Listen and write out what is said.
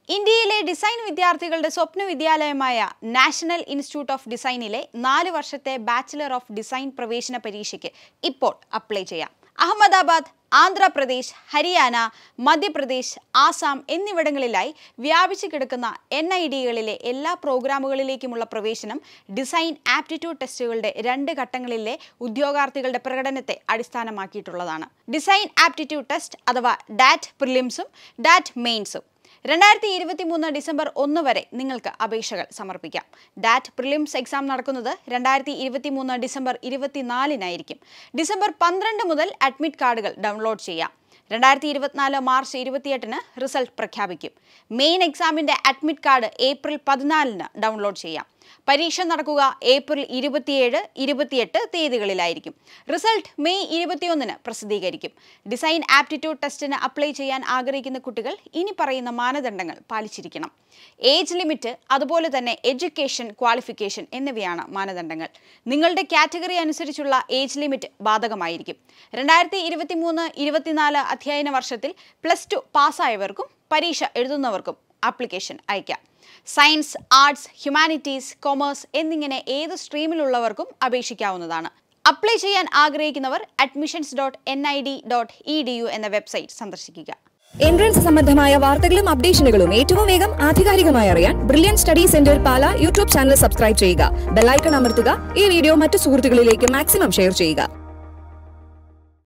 ഇന്ത്യയിലെ ഡിസൈൻ വിദ്യാർത്ഥികളുടെ സ്വപ്ന വിദ്യാലയമായ നാഷണൽ ഇൻസ്റ്റിറ്റ്യൂട്ട് ഓഫ് ഡിസൈനിലെ നാല് വർഷത്തെ ബാച്ചിലർ ഓഫ് ഡിസൈൻ പ്രവേശന പരീക്ഷയ്ക്ക് ഇപ്പോൾ അപ്ലൈ ചെയ്യാം അഹമ്മദാബാദ് ആന്ധ്രാപ്രദേശ് ഹരിയാന മധ്യപ്രദേശ് ആസാം എന്നിവിടങ്ങളിലായി വ്യാപിച്ചു കിടക്കുന്ന എൻ ഐ ഡികളിലെ എല്ലാ പ്രോഗ്രാമുകളിലേക്കുമുള്ള പ്രവേശനം ഡിസൈൻ ആപ്റ്റിറ്റ്യൂഡ് ടെസ്റ്റുകളുടെ രണ്ട് ഘട്ടങ്ങളിലെ ഉദ്യോഗാർത്ഥികളുടെ പ്രകടനത്തെ അടിസ്ഥാനമാക്കിയിട്ടുള്ളതാണ് ഡിസൈൻ ആപ്റ്റിറ്റ്യൂഡ് ടെസ്റ്റ് അഥവാ ഡാറ്റ് പ്രിലിംസും ഡാറ്റ് മെയിൻസും രണ്ടായിരത്തി ഇരുപത്തി മൂന്ന് ഡിസംബർ ഒന്ന് വരെ നിങ്ങൾക്ക് അപേക്ഷകൾ സമർപ്പിക്കാം ഡാറ്റ് പ്രിലിംസ് എക്സാം നടക്കുന്നത് രണ്ടായിരത്തി ഇരുപത്തി മൂന്ന് ഡിസംബർ ഇരുപത്തിനാലിനായിരിക്കും ഡിസംബർ പന്ത്രണ്ട് മുതൽ അഡ്മിറ്റ് കാർഡുകൾ ഡൗൺലോഡ് ചെയ്യാം രണ്ടായിരത്തി ഇരുപത്തിനാല് മാർച്ച് ഇരുപത്തിയെട്ടിന് റിസൾട്ട് പ്രഖ്യാപിക്കും മെയിൻ എക്സാമിന്റെ അഡ്മിറ്റ് കാർഡ് ഏപ്രിൽ പതിനാലിന് ഡൗൺലോഡ് ചെയ്യാം പരീക്ഷ നടക്കുക ഏപ്രിൽ ഇരുപത്തിയേഴ് ഇരുപത്തിയെട്ട് തീയതികളിലായിരിക്കും റിസൾട്ട് മെയ് ഇരുപത്തിയൊന്നിന് പ്രസിദ്ധീകരിക്കും ഡിസൈൻ ആപ്റ്റിറ്റ്യൂഡ് ടെസ്റ്റിന് അപ്ലൈ ചെയ്യാൻ ആഗ്രഹിക്കുന്ന കുട്ടികൾ ഇനി പറയുന്ന മാനദണ്ഡങ്ങൾ പാലിച്ചിരിക്കണം ഏജ് ലിമിറ്റ് അതുപോലെ തന്നെ എഡ്യൂക്കേഷൻ ക്വാളിഫിക്കേഷൻ എന്നിവയാണ് മാനദണ്ഡങ്ങൾ നിങ്ങളുടെ കാറ്റഗറി അനുസരിച്ചുള്ള ഏജ് ലിമിറ്റ് ബാധകമായിരിക്കും രണ്ടായിരത്തി ഇരുപത്തി മൂന്ന് ഇരുപത്തിനാല് അധ്യയന വർഷത്തിൽ പ്ലസ് ടു പാസ്സായവർക്കും പരീക്ഷ എഴുതുന്നവർക്കും ആപ്ലിക്കേഷൻ അയക്കാം സയൻസ് ആർട്സ് ഹ്യൂമാനിറ്റീസ് കൊമേഴ്സ് എന്നിങ്ങനെ ഏത് സ്ട്രീമിലുള്ളവർക്കും അപേക്ഷിക്കാവുന്നതാണ് അപ്ലൈ ചെയ്യാൻ ആഗ്രഹിക്കുന്നവർ admissions dot N I D dot E D U എന്ന വെബ്സൈറ്റ് സന്ദർശിക്കുക എൻട്രൻസ് സംബന്ധമായ വാർത്തകളും അപ്ഡേഷനുകളും ഏറ്റവും വേഗം ആധികാരികമായി അറിയാൻ brilliant study centre Pala YouTube channel subscribe ചെയ്യുക ബെല്ലൈക്കൺ അമർത്തുക ഈ വീഡിയോ മറ്റു സുഹൃത്തുക്കളിലേക്ക് മാക്സിമം ഷെയർ ചെയ്യുക